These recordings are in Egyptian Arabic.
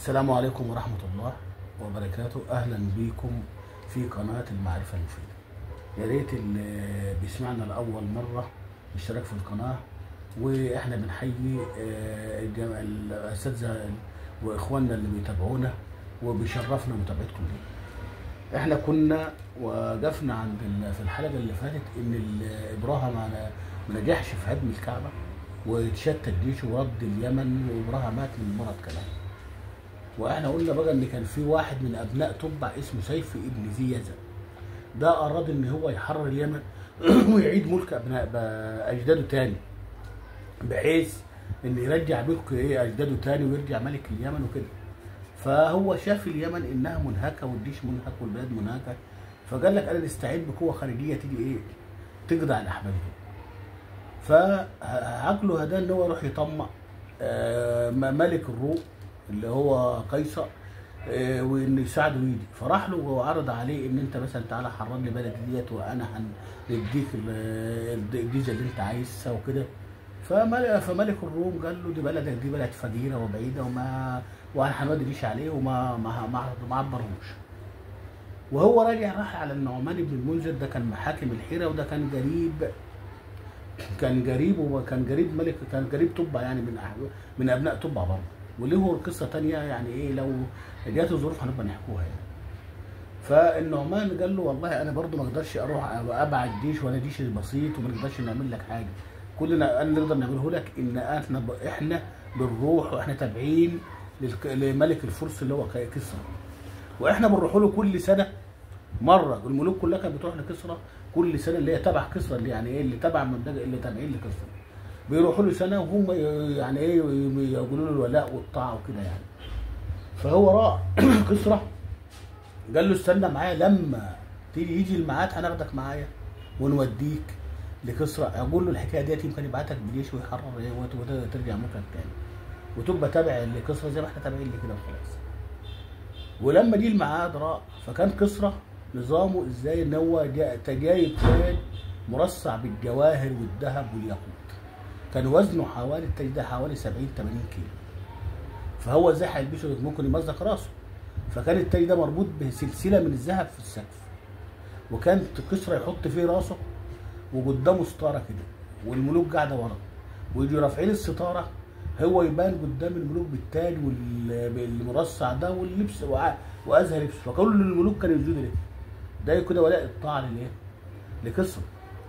السلام عليكم ورحمة الله وبركاته أهلا بكم في قناة المعرفة المفيدة يا ريت اللي بيسمعنا لأول مرة اشتراك في القناة وإحنا بنحيي آه، الجم- الأساتذة وإخواننا اللي بيتابعونا وبيشرفنا متابعتكم لينا احنا كنا وقفنا عند ال- في الحلقه اللي فاتت ان ال- ابراهيم ما ما نجحش في هدم الكعبه واتشتت جيشه ورد اليمن وابراهيم مات من مرض كلام واحنا قلنا بقى ان كان في واحد من ابناء تبع اسمه سيف ابن ذي يزن ده اراد ان هو يحرر اليمن ويعيد ملك ابناء ب- اجداده تاني بحيث ان يرجع ملك ايه اجداده تاني ويرجع ملك اليمن وكده فهو شاف اليمن انها منهكه والجيش منهك والبلاد منهكه فقال لك انا نستعين بقوه خارجيه تيجي ايه تقضي على الاحباب دي فعقله هداه ان هو يروح يطمع آه، م- ملك الروم اللي هو قيصر آه، وان يساعده ويجي فراح له وعرض عليه ان انت مثلا تعالى حرر لي بلدي ديت وانا هنديك ال- الجيزه اللي انت عايزها وكده فملك فملك الروم قال له دي بلدك دي بلد فقيره وبعيده وما وانا هنودي جيش عليه وما ما ما ما عبرهوش وهو راجع راح على النعمان بن المنذر ده كان محاكم الحيره وده كان قريب كان قريب وكان قريب ملك كان قريب تبع يعني من أح- من ابناء تبع برضه وله قصه تانية يعني ايه لو جات الظروف هنبقى نحكوها يعني فالنعمان قال له والله انا برضه ما اقدرش اروح ابعت جيش وانا جيش بسيط وما نقدرش نعمل لك حاجه كل اللي أنا نقدر نعمله لك ان احنا ب... احنا بنروح واحنا تابعين للك... لملك الفرس اللي هو ك- كسرى واحنا بنروح له كل سنه مره الملوك كلها كانت بتروح لكسرى كل سنه اللي هي تبع كسرى اللي يعني ايه اللي تبع مبدأ اللي تابعين لكسرى بيروحوا له سنه وهم ي- يعني ايه يقولوا له الولاء والطاعه وكده يعني فهو راح كسرى قال له استنى معايا لما تيجي يجي الميعاد هناخدك معايا ونوديك لكسرى اقول له الحكايه ديت يمكن يبعتك بجيش ويحرر ايه وت- وترجع ملكك تاني وتبقى تابع لكسرى زي ما احنا تابعين لكده وخلاص ولما جه الميعاد راح فكان كسرى نظامه ازاي ان هو جا- جايب تاج مرصع بالجواهر والذهب والياقوت كان وزنه حوالي التاج ده حوالي 70 80 كيلو فهو ازاي هيلبسه ممكن يمزق راسه فكان التاج ده مربوط بسلسله من الذهب في السقف وكان كسرى يحط فيه راسه وقدامه ستاره كده والملوك قاعده ورا ويجوا رافعين الستاره هو يبان قدام الملوك بالتاج والمرصع ده واللبس وع- وازهى لبس فكل الملوك كانوا يسجدوا له ده كده ولاء الطاعه للايه؟ لكسرى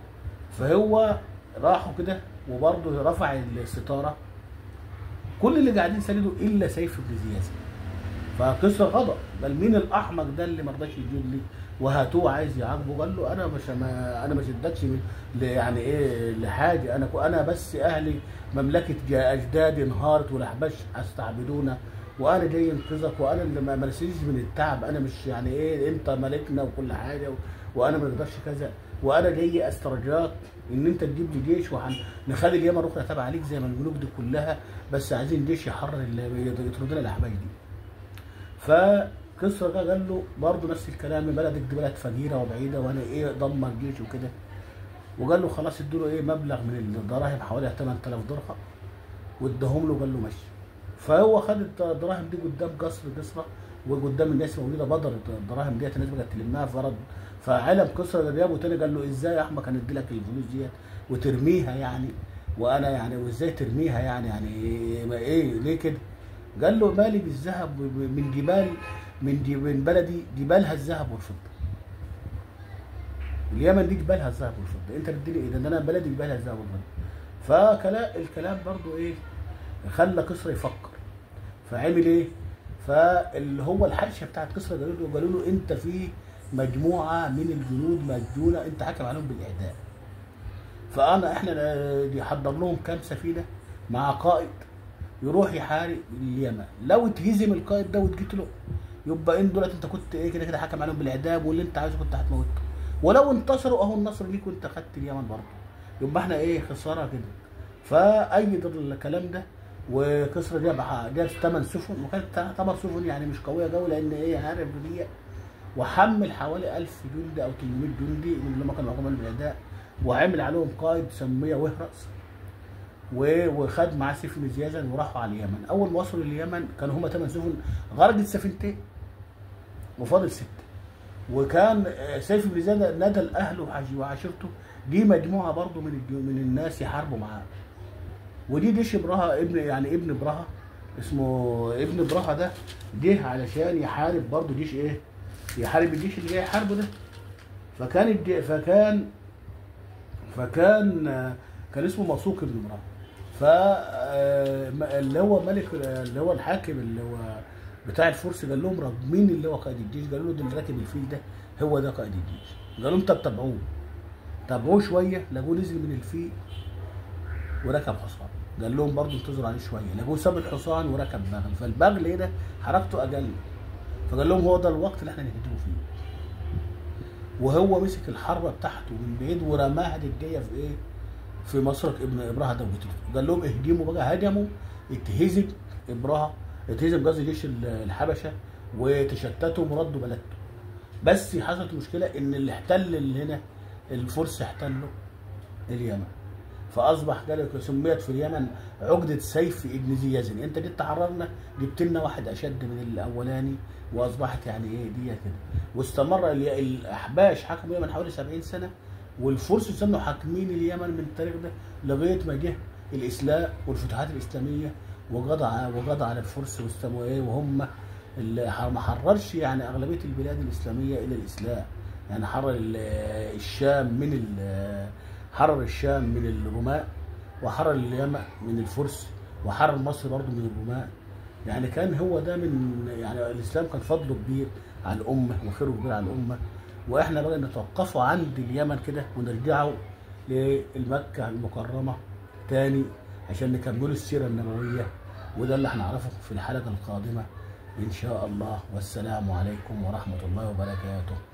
فهو راحوا كده وبرضه رفع الستاره كل اللي قاعدين سندوا الا سيف بن زياد فكسرى غضب قال مين الاحمق ده اللي ما رضاش يجيب لي وهاتوه عايز يعاقبه قال له انا مش ما انا ما شدكش من- ل- يعني ايه لحاجه انا كو- انا بس اهلي مملكه جا- اجدادي انهارت والاحباش استعبدونا وانا جاي انقذك وانا اللي ما مرسيش من التعب انا مش يعني ايه انت ملكنا وكل حاجه و- وانا ما اقدرش كذا وانا جاي استرجاك ان انت تجيب لي جيش ونخلي اليمن اخرى تابعه عليك زي ما الملوك دي كلها بس عايزين جيش يحرر اللي يطردنا الاحباش دي فكسرى ده قال له برضه نفس الكلام بلدك دي بلد فقيره وبعيده وانا ايه ضمن جيش وكده وقال له خلاص ادوا له ايه مبلغ من الدراهم حوالي 8000 درهم واداهم له قال له مشي فهو خد الدراهم دي قدام قصر كسرى وقدام الناس موجوده بدر الدراهم ديت الناس بقت تلمها فرد فعلم كسرى ده جابه تاني قال له ازاي يا احمد هندي لك الفلوس ديت وترميها يعني وانا يعني وازاي ترميها يعني يعني ما ايه ليه كده؟ قال له مالي بالذهب من جبال من جب- من بلدي جبالها الذهب والفضه اليمن دي جبالها الذهب والفضه انت بتديني ايه ده ده انا بلدي جبالها الذهب والفضه فكلام الكلام برضو ايه خلى كسرى يفكر فعمل ايه فاللي هو الحرشه بتاعت كسرى قالوا له قالوا له انت في مجموعه من الجنود مسجونه انت حاكم عليهم بالاعدام فانا احنا آه، حضر لهم كام سفينه مع قائد يروح يحارب اليمن لو اتهزم القائد ده واتجيت له يبقى ان دولت انت كنت ايه كده كده حكم عليهم بالاعدام واللي انت عايزه كنت هتموته ولو انتصروا اهو النصر ليك وانت خدت اليمن برضه يبقى احنا ايه خساره كده فايد الكلام ده وكسرى جاب جاب ثمان سفن وكانت تعتبر سفن يعني مش قويه قوي لان ايه عارف دي وحمل حوالي 1000 جندي او 800 جندي من اللي هم كانوا معاهم بالاعداء وعمل عليهم قائد سميه وهرس و- وخد معاه سيف بن زيازن وراحوا على اليمن اول ما وصلوا اليمن كانوا هم ثمان سفن غرقت سفينتين وفاضل سته وكان آه، سيف بن زياد نادى لاهله وعش- وعشيرته دي مجموعه برضه من الج- من الناس يحاربوا معاه ودي جيش برها ابن يعني ابن برها اسمه ابن برها ده جه علشان يحارب برضه جيش ايه؟ يحارب الجيش اللي جاي يحاربه ده فكان الج- فكان فكان آه، كان اسمه موثوق ابن برها ف آه، م- اللي هو ملك اللي هو الحاكم اللي هو بتاع الفرس قال لهم رب مين اللي هو قائد الجيش؟ قالوا له ده اللي راكب الفيل ده هو ده قائد الجيش قال لهم طب تابعوه تابعوه شويه لقوه نزل من الفيل وركب حصان قال لهم برضه انتظروا عليه شويه لقوه ساب الحصان وركب بغل فالبغل هنا حركته اقل فقال لهم هو ده الوقت اللي احنا نهدمه فيه وهو مسك الحربه بتاعته من بعيد ورماها للجايه في ايه؟ في مسرق ابن ابرهه ده وجتته قال لهم اهدموا بقى هدموا اتهزم ابرهه اتهزم قصدي جيش ال- الحبشه وتشتتوا وردوا بلدهم بس حصلت مشكله ان اللي احتل اللي هنا الفرس احتلوا اليمن فاصبح ذلك سميت في اليمن عقده سيف ابن ذي يزن انت جيت تحررنا جبت لنا واحد اشد من الاولاني واصبحت يعني ايه دي كده واستمر ال- الاحباش حكموا اليمن حوالي 70 سنه والفرس سموا حاكمين اليمن من التاريخ ده لغايه ما جه الاسلام والفتوحات الاسلاميه وقضى ع- وقضى على الفرس واستموا ايه وهم اللي ح- ما حررش يعني اغلبيه البلاد الاسلاميه الى الاسلام يعني حرر ال- الشام من ال- حرر الشام من الرومان وحرر اليمن من الفرس وحرر مصر برضو من الرومان يعني كان هو ده من يعني الاسلام كان فضله كبير على الامه وخيره كبير على الامه واحنا بقى نتوقفوا عند اليمن كده ونرجعوا للمكه المكرمه تاني عشان نكملوا السيره النبويه وده اللي هنعرفه في الحلقه القادمه ان شاء الله والسلام عليكم ورحمه الله وبركاته